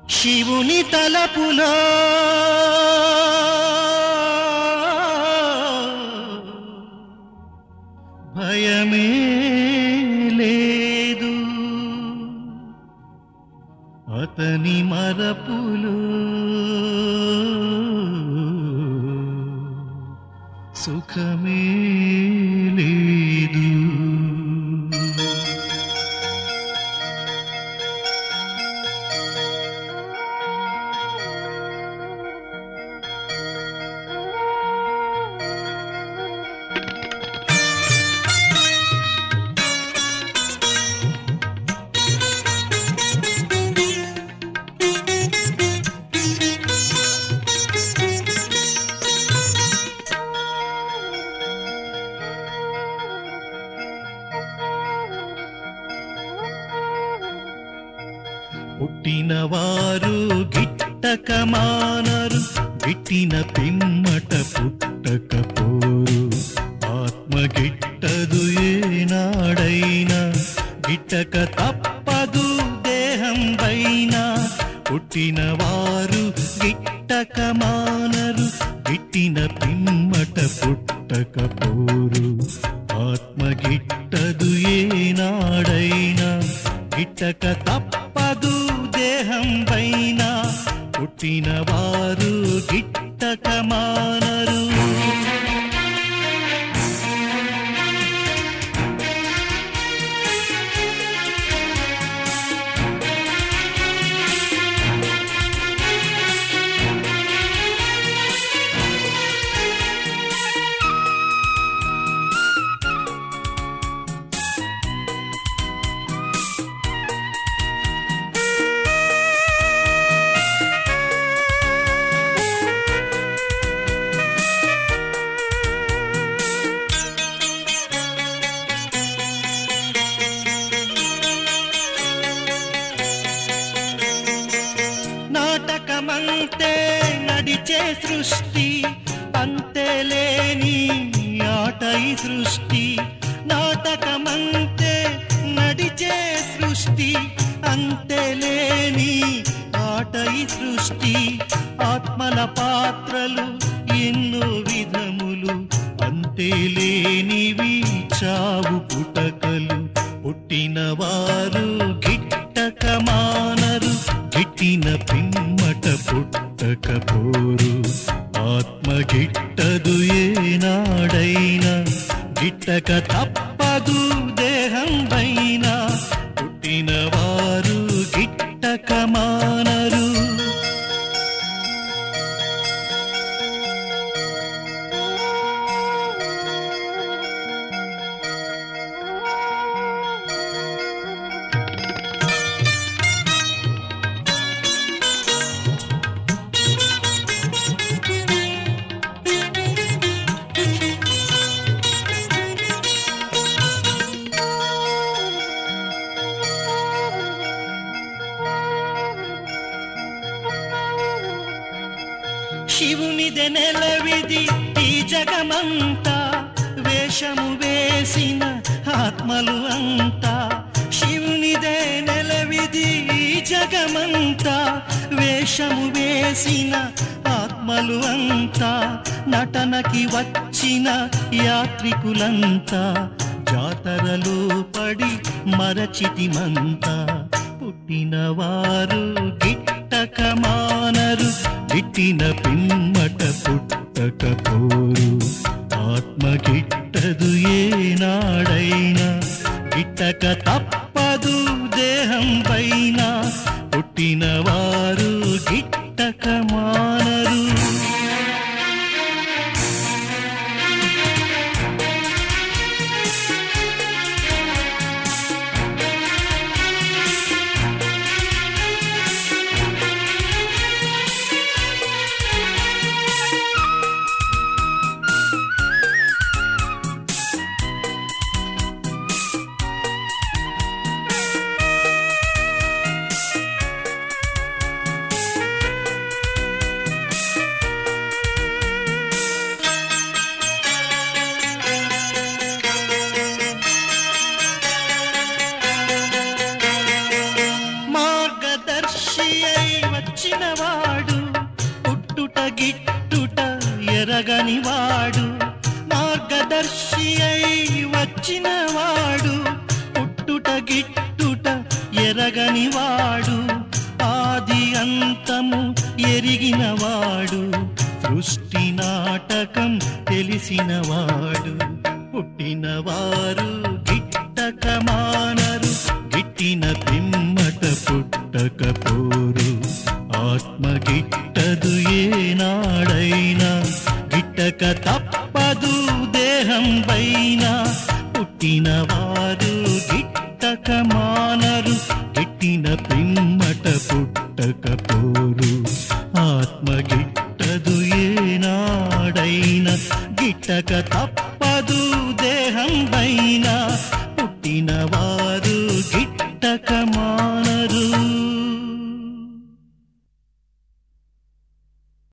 శివుని తలపులో భయమే లేదు అతని మరపులు సుఖమే లేదు పుట్టినవారు గిట్టక మానరు గిట్టిన పిమ్మట పుట్టక పోరు ఆత్మ గిట్టదు ఏనాడైనా గిట్టక తప్పదు దేహం పైన పుట్టినవారు గిట్టక మానరు గిట్టిన పిమ్మట పుట్టక పోరు ఆత్మ గిట్టదు ఏనాడైనా గిట్టక తప్పదు దేహం పైన పుట్టిన వారు గిట్టక మానరు నాటకమంతే నడిచే సృష్టి అంతే లేని ఆట ఈ సృష్టి నాటకమంతే నడిచే సృష్టి అంతే లేని ఆట ఈ సృష్టి ఆత్మల పాత్రలు ఎన్నో విధములు అంతే లేనివి చావు పుటకలు పుట్టిన వారు గిట్టక మానరు గిట్టిన పిమ్మట పుట్టక పోరు ఆత్మ గిట్టదు ఏనాడైనా గిట్టక తప్పదు దేహం పైన పుట్టిన వారు గిట్టక మానరు శివునిదే నెలవిది ఈ జగమంతా వేషము వేసిన ఆత్మలు అంతా శివునిదే నెలవిది ఈ జగమంతా వేషము వేసిన ఆత్మలు అంతా నటనకి వచ్చిన యాత్రికులంతా జాతరలో పడి మరచితిమంతా పుట్టిన వారు గిట్టక మానరు గిట్టిన పిమ్మట పుట్టక పోరు ఆత్మ గిట్టదు ఏనాడైనా గిట్టక తప్పదు దేహం పైన పుట్టిన వారు గిట్టక మానరు గిట్టుట ఎరగని వాడు మార్గదర్శి అయి వచ్చిన వాడు పుట్టుట గిట్టుట ఎరగని వాడు ఆది అంతము ఎరిగిన వాడు సృష్టి నాటకం తెలిసిన వాడు పుట్టిన వారు గిట్టక మానరు గిట్టిన పిమ్మట పుట్టక పోరు ఆత్మ గిట్టదు ఏనాడైనా గిట్టక తప్పదు దేహం పైన పుట్టిన వారు గిట్టక మానరు గిట్టిన పిమ్మట పుట్టక పోరు ఆత్మ గిట్టదు ఏనాడైనా గిట్టక తప్పదు దేహం పైన పుట్టిన వారు గిట్టక మా